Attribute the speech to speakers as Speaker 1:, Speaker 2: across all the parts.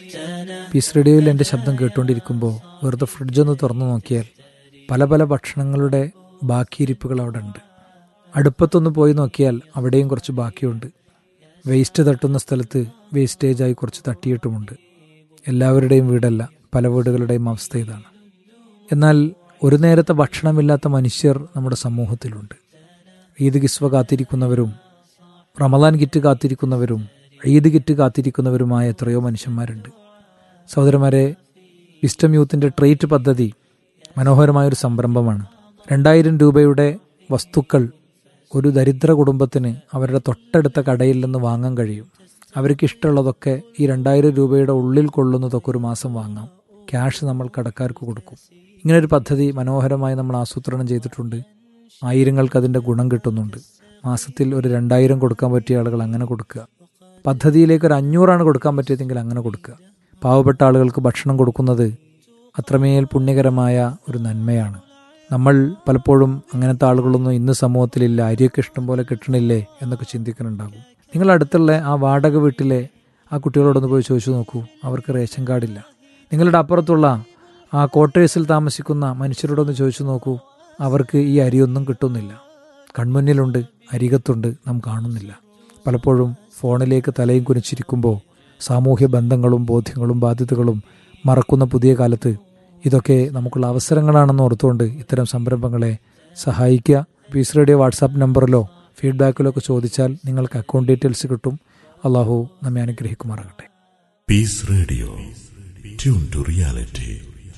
Speaker 1: piece റേഡിയോയിൽ എൻ്റെ ശബ്ദം കേട്ടുകൊണ്ടിരിക്കുമ്പോൾ വെറുതെ ഫ്രിഡ്ജൊന്ന് തുറന്നു നോക്കിയാൽ പല പല ഭക്ഷണങ്ങളുടെ ബാക്കിയിരിപ്പുകൾ അവിടെ ഉണ്ട് അടുപ്പത്തൊന്ന് പോയി നോക്കിയാൽ അവിടെയും കുറച്ച് ബാക്കിയുണ്ട് വേസ്റ്റ് തട്ടുന്ന സ്ഥലത്ത് വേസ്റ്റേജായി കുറച്ച് തട്ടിയിട്ടുമുണ്ട് എല്ലാവരുടെയും വീടല്ല പല വീടുകളുടെയും അവസ്ഥ ഇതാണ് എന്നാൽ ഒരു നേരത്തെ ഭക്ഷണമില്ലാത്ത മനുഷ്യർ നമ്മുടെ സമൂഹത്തിലുണ്ട് ഈദ് കിസ്വ കാത്തിരിക്കുന്നവരും റമദാൻ കിറ്റ് കാത്തിരിക്കുന്നവരും ഈദ് കിറ്റ് കാത്തിരിക്കുന്നവരുമായ എത്രയോ മനുഷ്യന്മാരുണ്ട് സഹോദരന്മാരെ വിസ്റ്റം യൂത്തിൻ്റെ ട്രേറ്റ് പദ്ധതി മനോഹരമായൊരു സംരംഭമാണ് രണ്ടായിരം രൂപയുടെ വസ്തുക്കൾ ഒരു ദരിദ്ര കുടുംബത്തിന് അവരുടെ തൊട്ടടുത്ത കടയിൽ നിന്ന് വാങ്ങാൻ കഴിയും അവർക്ക് ഇഷ്ടമുള്ളതൊക്കെ ഈ രണ്ടായിരം രൂപയുടെ ഉള്ളിൽ കൊള്ളുന്നതൊക്കെ ഒരു മാസം വാങ്ങാം ക്യാഷ് നമ്മൾ കടക്കാർക്ക് കൊടുക്കും ഇങ്ങനൊരു പദ്ധതി മനോഹരമായി നമ്മൾ ആസൂത്രണം ചെയ്തിട്ടുണ്ട് ആയിരങ്ങൾക്ക് അതിൻ്റെ ഗുണം കിട്ടുന്നുണ്ട് മാസത്തിൽ ഒരു രണ്ടായിരം കൊടുക്കാൻ പറ്റിയ ആളുകൾ അങ്ങനെ കൊടുക്കുക പദ്ധതിയിലേക്ക് ഒരു അഞ്ഞൂറാണ് കൊടുക്കാൻ പറ്റിയതെങ്കിൽ അങ്ങനെ കൊടുക്കുക പാവപ്പെട്ട ആളുകൾക്ക് ഭക്ഷണം കൊടുക്കുന്നത് അത്രമേൽ പുണ്യകരമായ ഒരു നന്മയാണ് നമ്മൾ പലപ്പോഴും അങ്ങനത്തെ ആളുകളൊന്നും ഇന്ന് സമൂഹത്തിലില്ല അരിയൊക്കെ ഇഷ്ടം പോലെ കിട്ടണില്ലേ എന്നൊക്കെ ചിന്തിക്കുന്നുണ്ടാകും നിങ്ങൾ അടുത്തുള്ള ആ വാടക വീട്ടിലെ ആ കുട്ടികളോടൊന്ന് പോയി ചോദിച്ചു നോക്കൂ അവർക്ക് റേഷൻ കാർഡില്ല നിങ്ങളുടെ അപ്പുറത്തുള്ള ആ ക്വാർട്ടേഴ്സിൽ താമസിക്കുന്ന മനുഷ്യരോടൊന്ന് ചോദിച്ചു നോക്കൂ അവർക്ക് ഈ അരിയൊന്നും കിട്ടുന്നില്ല കൺമുന്നിലുണ്ട് അരികത്തുണ്ട് നാം കാണുന്നില്ല പലപ്പോഴും ഫോണിലേക്ക് തലയും കുനിച്ചിരിക്കുമ്പോൾ സാമൂഹ്യ ബന്ധങ്ങളും ബോധ്യങ്ങളും ബാധ്യതകളും മറക്കുന്ന പുതിയ കാലത്ത് ഇതൊക്കെ നമുക്കുള്ള അവസരങ്ങളാണെന്ന് ഓർത്തുകൊണ്ട് ഇത്തരം സംരംഭങ്ങളെ സഹായിക്കുക പീസ് റേഡിയോ വാട്സാപ്പ് നമ്പറിലോ ഫീഡ്ബാക്കിലോ ഒക്കെ ചോദിച്ചാൽ നിങ്ങൾക്ക് അക്കൗണ്ട് ഡീറ്റെയിൽസ് കിട്ടും അള്ളാഹു നമ്മെ അനുഗ്രഹിക്കുമാറാകട്ടെ
Speaker 2: Peace Radio tune to reality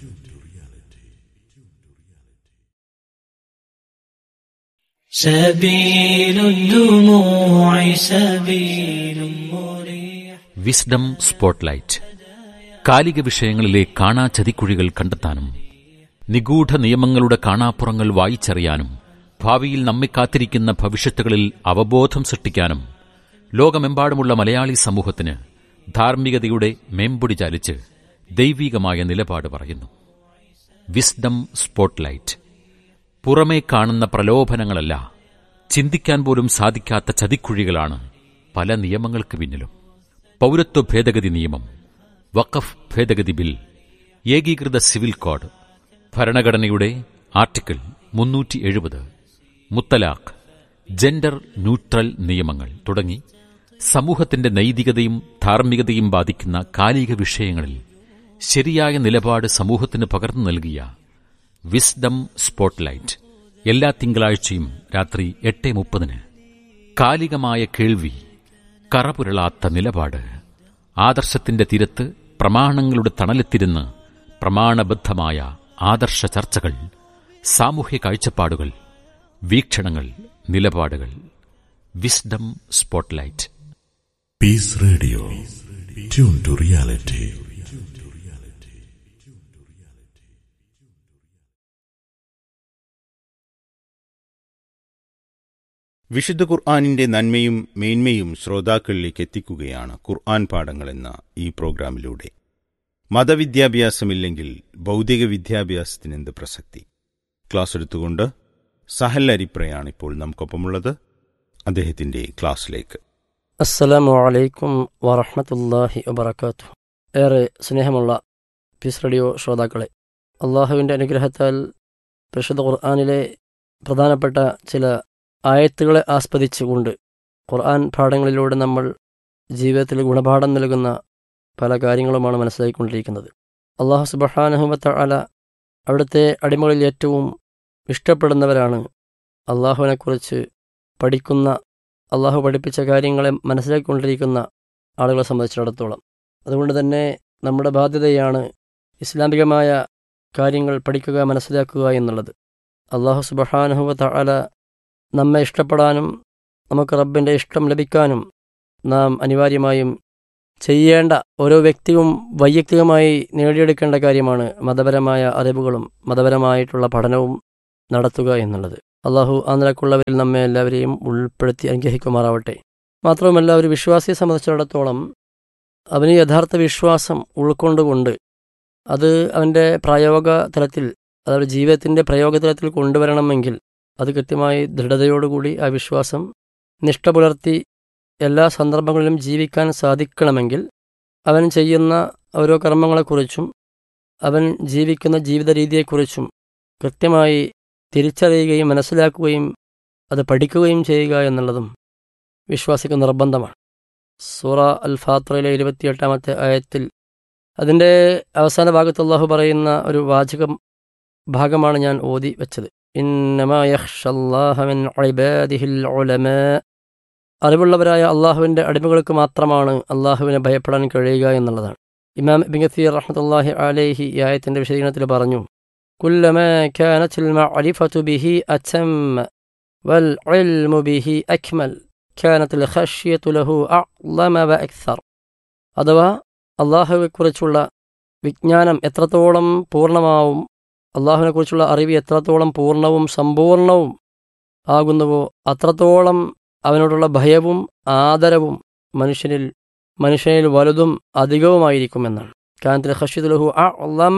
Speaker 3: سبيل الدموع سبيل مريح
Speaker 4: Wisdom Spotlight കാലിക വിഷയങ്ങളിലെ കാണാ ചതിക്കുഴികൾ കണ്ടെത്താനും നിഗൂഢ നിയമങ്ങളുടെ കാണാപ്പുറങ്ങൾ വായിച്ചറിയാനും ഭാവിയിൽ നമ്മെ കാത്തിരിക്കുന്ന ഭവിഷ്യത്തുകളിൽ അവബോധം സൃഷ്ടിക്കാനും ലോകമെമ്പാടുമുള്ള മലയാളി സമൂഹത്തിന് ധാർമ്മികതയുടെ മേമ്പൊടി ചാലിച്ച് ദൈവീകമായ നിലപാട് പറയുന്നു വിസ്ഡം സ്പോട്ട്ലൈറ്റ് പുറമേ കാണുന്ന പ്രലോഭനങ്ങളല്ല ചിന്തിക്കാൻ പോലും സാധിക്കാത്ത ചതിക്കുഴികളാണ് പല നിയമങ്ങൾക്ക് പിന്നിലും പൗരത്വ ഭേദഗതി നിയമം വഖഫ് ഭേദഗതി ബിൽ ഏകീകൃത സിവിൽ കോഡ് ഭരണഘടനയുടെ ആർട്ടിക്കിൾ മുന്നൂറ്റി എഴുപത് മുത്തലാഖ് ജെൻഡർ ന്യൂട്രൽ നിയമങ്ങൾ തുടങ്ങി സമൂഹത്തിന്റെ നൈതികതയും ധാർമ്മികതയും ബാധിക്കുന്ന കാലിക വിഷയങ്ങളിൽ ശരിയായ നിലപാട് സമൂഹത്തിന് പകർന്നു നൽകിയ വിസ്ഡം സ്പോട്ട്ലൈറ്റ് എല്ലാ തിങ്കളാഴ്ചയും രാത്രി എട്ട് മുപ്പതിന് കാലികമായ കേൾവി കറപുരളാത്ത നിലപാട് ആദർശത്തിന്റെ തീരത്ത് പ്രമാണങ്ങളുടെ തണലെത്തിരുന്ന് പ്രമാണബദ്ധമായ ആദർശ ചർച്ചകൾ സാമൂഹ്യ കാഴ്ചപ്പാടുകൾ വീക്ഷണങ്ങൾ നിലപാടുകൾ Wisdom Spotlight
Speaker 2: Peace Radio tune to reality
Speaker 5: വിശുദ്ധ ഖുർആാനിന്റെ നന്മയും മേന്മയും ശ്രോതാക്കളിലേക്ക് എത്തിക്കുകയാണ് ഖുർആൻ പാഠങ്ങൾ എന്ന ഈ പ്രോഗ്രാമിലൂടെ മതവിദ്യാഭ്യാസമില്ലെങ്കിൽ ഭൗതിക വിദ്യാഭ്യാസത്തിന് എന്ത് പ്രസക്തി ക്ലാസ് എടുത്തുകൊണ്ട് സഹൽ അരിപ്രയാണ് ഇപ്പോൾ നമുക്കൊപ്പമുള്ളത് അദ്ദേഹത്തിന്റെ ക്ലാസ്സിലേക്ക്
Speaker 6: അസ്സലാമു അലൈക്കും വറഹ്മത്തുള്ളാഹി വബറകാത്തു ഏറെ സ്നേഹമുള്ള പീസ് റേഡിയോ ശ്രോതാക്കളെ അള്ളാഹുവിൻ്റെ അനുഗ്രഹത്താൽ പരിശുദ്ധ ഖുർആാനിലെ പ്രധാനപ്പെട്ട ചില ആയത്തുകളെ ആസ്പദിച്ചുകൊണ്ട് ഖുർആൻ പാഠങ്ങളിലൂടെ നമ്മൾ ജീവിതത്തിൽ ഗുണപാഠം നൽകുന്ന പല കാര്യങ്ങളുമാണ് മനസ്സിലാക്കിക്കൊണ്ടിരിക്കുന്നത് അള്ളാഹു സുബഹാനഹുമത്ത അല അവിടുത്തെ അടിമകളിൽ ഏറ്റവും ഇഷ്ടപ്പെടുന്നവരാണ് അള്ളാഹുവിനെക്കുറിച്ച് പഠിക്കുന്ന അള്ളാഹു പഠിപ്പിച്ച കാര്യങ്ങളെ മനസ്സിലാക്കിക്കൊണ്ടിരിക്കുന്ന ആളുകളെ സംബന്ധിച്ചിടത്തോളം അതുകൊണ്ട് തന്നെ നമ്മുടെ ബാധ്യതയാണ് ഇസ്ലാമികമായ കാര്യങ്ങൾ പഠിക്കുക മനസ്സിലാക്കുക എന്നുള്ളത് അള്ളാഹു സുബഹാനുഹുവ അല നമ്മെ ഇഷ്ടപ്പെടാനും നമുക്ക് റബ്ബിൻ്റെ ഇഷ്ടം ലഭിക്കാനും നാം അനിവാര്യമായും ചെയ്യേണ്ട ഓരോ വ്യക്തിയും വൈയക്തികമായി നേടിയെടുക്കേണ്ട കാര്യമാണ് മതപരമായ അറിവുകളും മതപരമായിട്ടുള്ള പഠനവും നടത്തുക എന്നുള്ളത് അള്ളാഹു ആ നിലക്കുള്ളവരിൽ നമ്മെ എല്ലാവരെയും ഉൾപ്പെടുത്തി അനുഗ്രഹിക്കുമാറാവട്ടെ മാത്രവുമല്ല ഒരു വിശ്വാസിയെ സംബന്ധിച്ചിടത്തോളം അവന് യഥാർത്ഥ വിശ്വാസം ഉൾക്കൊണ്ടുകൊണ്ട് അത് അവൻ്റെ പ്രയോഗ തലത്തിൽ അതായത് ജീവിതത്തിൻ്റെ പ്രയോഗ തലത്തിൽ കൊണ്ടുവരണമെങ്കിൽ അത് കൃത്യമായി ദൃഢതയോടുകൂടി ആ വിശ്വാസം നിഷ്ഠ പുലർത്തി എല്ലാ സന്ദർഭങ്ങളിലും ജീവിക്കാൻ സാധിക്കണമെങ്കിൽ അവൻ ചെയ്യുന്ന ഓരോ കർമ്മങ്ങളെക്കുറിച്ചും അവൻ ജീവിക്കുന്ന ജീവിത രീതിയെക്കുറിച്ചും കൃത്യമായി തിരിച്ചറിയുകയും മനസ്സിലാക്കുകയും അത് പഠിക്കുകയും ചെയ്യുക എന്നുള്ളതും വിശ്വാസിക്ക് നിർബന്ധമാണ് സൂറ അൽ ഫാത്രയിലെ ഇരുപത്തിയെട്ടാമത്തെ ആയത്തിൽ അതിൻ്റെ അവസാന ഭാഗത്ത് അള്ളാഹു പറയുന്ന ഒരു വാചകം ഭാഗമാണ് ഞാൻ ഓതി വെച്ചത് ഇന്നമാ യഖ്ഷല്ലാഹ മിൻ ഇബാദിഹിൽ ഉലമാ അറിവുള്ളവരായ അള്ളാഹുവിൻ്റെ അടിമകൾക്ക് മാത്രമാണ് അള്ളാഹുവിനെ ഭയപ്പെടാൻ കഴിയുക എന്നുള്ളതാണ് ഇമാം ഇബിൻ കസീർ റഹ്മത്തുള്ളാഹി അലൈഹി ഈ ആയത്തിൻ്റെ വിശദീകരണത്തിൽ പറഞ്ഞു كلما كانت المعرفة به أتم والعلم به أكمل كانت الخشية له أعظم وأكثر അഥവാ അള്ളാഹുവെക്കുറിച്ചുള്ള വിജ്ഞാനം എത്രത്തോളം പൂർണ്ണമാവും അള്ളാഹുവിനെക്കുറിച്ചുള്ള അറിവ് എത്രത്തോളം പൂർണ്ണവും സമ്പൂർണവും ആകുന്നുവോ അത്രത്തോളം അവനോടുള്ള ഭയവും ആദരവും മനുഷ്യനിൽ മനുഷ്യനിൽ വലുതും അധികവുമായിരിക്കുമെന്നാണ് കാനത്തിൽ ഹഷിദുലഹു ആ അള്ളാമ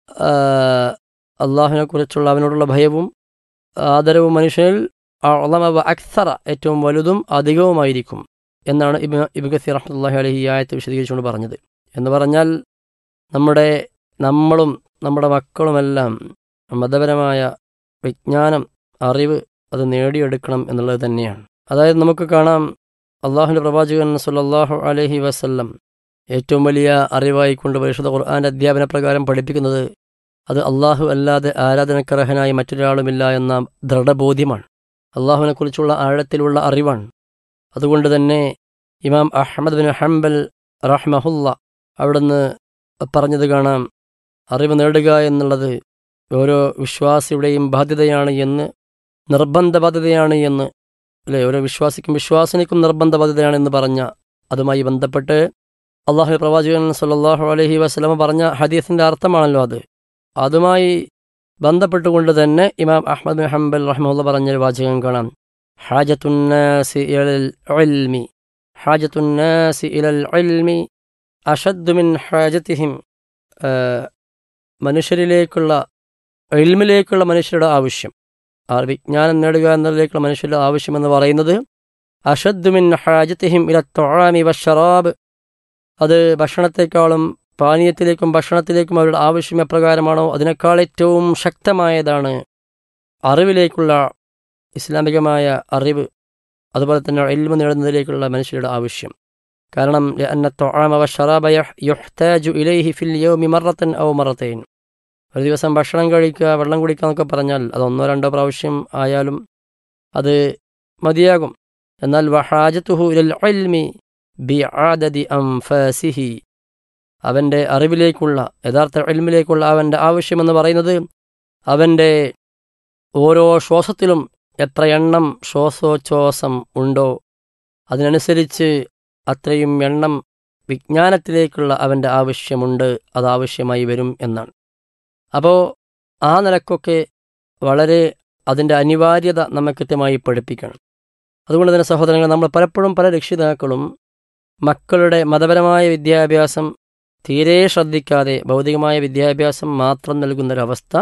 Speaker 6: അള്ളാഹുവിനെക്കുറിച്ചുള്ള അവനോടുള്ള ഭയവും ആദരവും മനുഷ്യനിൽ അള്ളാമ അക്സറ ഏറ്റവും വലുതും അധികവുമായിരിക്കും എന്നാണ് ഇബ് ഇബ് റഹ്മത്തുള്ളാഹി അലഹി ഈ ആയത്തെ വിശദീകരിച്ചുകൊണ്ട് പറഞ്ഞത് എന്ന് പറഞ്ഞാൽ നമ്മുടെ നമ്മളും നമ്മുടെ മക്കളുമെല്ലാം മതപരമായ വിജ്ഞാനം അറിവ് അത് നേടിയെടുക്കണം എന്നുള്ളത് തന്നെയാണ് അതായത് നമുക്ക് കാണാം അള്ളാഹുവിൻ്റെ പ്രവാചകൻ സല്ലല്ലാഹു അലൈഹി വസല്ലം ഏറ്റവും വലിയ അറിവായിക്കൊണ്ട് പരിശുദ്ധ ഖുർആൻ്റെ അധ്യാപന പ്രകാരം പഠിപ്പിക്കുന്നത് അത് അള്ളാഹു അല്ലാതെ ആരാധനക്കർഹനായി മറ്റൊരാളുമില്ല എന്ന ദൃഢബോധ്യമാണ് അള്ളാഹുവിനെക്കുറിച്ചുള്ള ആഴത്തിലുള്ള അറിവാണ് അതുകൊണ്ട് തന്നെ ഇമാം അഹമ്മദ് ബിൻ ഹംബൽ റഹ്മഹുല്ല അവിടുന്ന് പറഞ്ഞത് കാണാം അറിവ് നേടുക എന്നുള്ളത് ഓരോ വിശ്വാസിയുടെയും ബാധ്യതയാണ് എന്ന് നിർബന്ധ ബാധ്യതയാണ് എന്ന് അല്ലേ ഓരോ വിശ്വാസിക്കും വിശ്വാസിനിക്കും നിർബന്ധ ബാധ്യതയാണ് എന്ന് പറഞ്ഞ അതുമായി ബന്ധപ്പെട്ട് അള്ളാഹു പ്രവാചകൻ സല്ലാഹു അലഹി വസ്ലമ പറഞ്ഞ ഹദീസിൻ്റെ അർത്ഥമാണല്ലോ അത് അതുമായി ബന്ധപ്പെട്ടുകൊണ്ട് തന്നെ ഇമാം അഹമ്മദ് ബിൻ ഹംബൽ റഹ്മുല്ല പറഞ്ഞൊരു വാചകം കാണാം ഹാജത്തുന്നാസി ഇലൽ ഇൽമി ഹാജത്തുന്നാസി ഇലൽ ഇൽമി അഷദ്ദു മിൻ ഹാജത്തിഹിം മനുഷ്യരിലേക്കുള്ള ഇൽമിലേക്കുള്ള മനുഷ്യരുടെ ആവശ്യം ആ വിജ്ഞാനം നേടുക എന്നതിലേക്കുള്ള മനുഷ്യരുടെ ആവശ്യമെന്ന് പറയുന്നത് അഷദ്മിൻ ഹാജത്തിഹിം ഇല തൊഴാമി വഷറാബ് അത് ഭക്ഷണത്തെക്കാളും പാനീയത്തിലേക്കും ഭക്ഷണത്തിലേക്കും അവരുടെ ആവശ്യം എപ്രകാരമാണോ അതിനേക്കാൾ ഏറ്റവും ശക്തമായതാണ് അറിവിലേക്കുള്ള ഇസ്ലാമികമായ അറിവ് അതുപോലെ തന്നെ എൽമ നേടുന്നതിലേക്കുള്ള മനുഷ്യരുടെ ആവശ്യം കാരണം അന്ന തൊഴാമ വഷറാബ യുഹ്താജു ഇലൈഹി ഫിൽ യൗമി മറത്തൻ ഔ മറത്തൈൻ ഒരു ദിവസം ഭക്ഷണം കഴിക്കുക വെള്ളം കുടിക്കുക എന്നൊക്കെ പറഞ്ഞാൽ അത് ഒന്നോ രണ്ടോ പ്രാവശ്യം ആയാലും അത് മതിയാകും എന്നാൽ വഹാജത്തുഹു ഇലൽ ഇൽമി ബി ആദതി അംഫാസിഹി അവൻ്റെ അറിവിലേക്കുള്ള യഥാർത്ഥ ഇൽമിലേക്കുള്ള അവൻ്റെ ആവശ്യമെന്ന് പറയുന്നത് അവൻ്റെ ഓരോ ശ്വാസത്തിലും എത്ര എണ്ണം ശ്വാസോച്ഛ്വാസം ഉണ്ടോ അതിനനുസരിച്ച് അത്രയും എണ്ണം വിജ്ഞാനത്തിലേക്കുള്ള അവൻ്റെ ആവശ്യമുണ്ട് അത് ആവശ്യമായി വരും എന്നാണ് അപ്പോൾ ആ നിലക്കൊക്കെ വളരെ അതിൻ്റെ അനിവാര്യത നമ്മെ കൃത്യമായി പഠിപ്പിക്കണം അതുകൊണ്ട് തന്നെ സഹോദരങ്ങൾ നമ്മൾ പലപ്പോഴും പല രക്ഷിതാക്കളും മക്കളുടെ മതപരമായ വിദ്യാഭ്യാസം തീരെ ശ്രദ്ധിക്കാതെ ഭൗതികമായ വിദ്യാഭ്യാസം മാത്രം നൽകുന്നൊരവസ്ഥ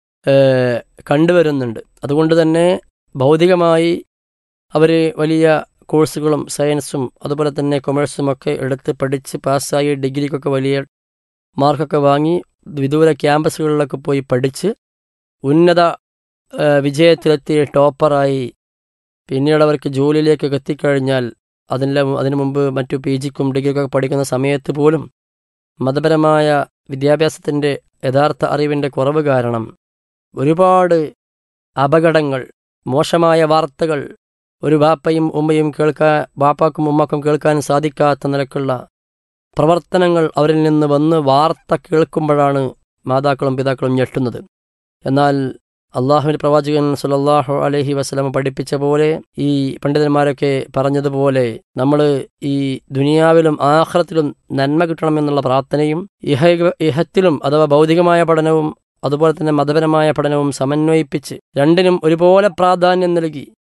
Speaker 6: കണ്ടുവരുന്നുണ്ട് അതുകൊണ്ട് തന്നെ ഭൗതികമായി അവർ വലിയ കോഴ്സുകളും സയൻസും അതുപോലെ തന്നെ കൊമേഴ്സും ഒക്കെ എടുത്ത് പഠിച്ച് പാസ്സായി ഡിഗ്രിക്കൊക്കെ വലിയ മാർക്കൊക്കെ വാങ്ങി വിദൂര ക്യാമ്പസുകളിലൊക്കെ പോയി പഠിച്ച് ഉന്നത വിജയത്തിലെത്തി ടോപ്പറായി പിന്നീട് അവർക്ക് ജോലിയിലേക്കൊക്കെ എത്തിക്കഴിഞ്ഞാൽ അതിൻ്റെ അതിനു മുമ്പ് മറ്റു പി ജിക്കും ഡിഗ്രിക്കൊക്കെ പഠിക്കുന്ന സമയത്ത് പോലും മതപരമായ വിദ്യാഭ്യാസത്തിൻ്റെ യഥാർത്ഥ അറിവിൻ്റെ കുറവ് കാരണം ഒരുപാട് അപകടങ്ങൾ മോശമായ വാർത്തകൾ ഒരു ബാപ്പയും ഉമ്മയും കേൾക്കാൻ ബാപ്പാക്കും ഉമ്മക്കും കേൾക്കാൻ സാധിക്കാത്ത നിലക്കുള്ള പ്രവർത്തനങ്ങൾ അവരിൽ നിന്ന് വന്ന് വാർത്ത കേൾക്കുമ്പോഴാണ് മാതാക്കളും പിതാക്കളും ഞെട്ടുന്നത് എന്നാൽ അള്ളാഹുവിൻ്റെ പ്രവാചകൻ സുലല്ലാഹു അലഹി വസ്ലമ പഠിപ്പിച്ച പോലെ ഈ പണ്ഡിതന്മാരൊക്കെ പറഞ്ഞതുപോലെ നമ്മൾ ഈ ദുനിയാവിലും ആഹ്റത്തിലും നന്മ കിട്ടണമെന്നുള്ള പ്രാർത്ഥനയും ഇഹ ഇഹത്തിലും അഥവാ ഭൗതികമായ പഠനവും അതുപോലെ തന്നെ മതപരമായ പഠനവും സമന്വയിപ്പിച്ച് രണ്ടിനും ഒരുപോലെ പ്രാധാന്യം നൽകി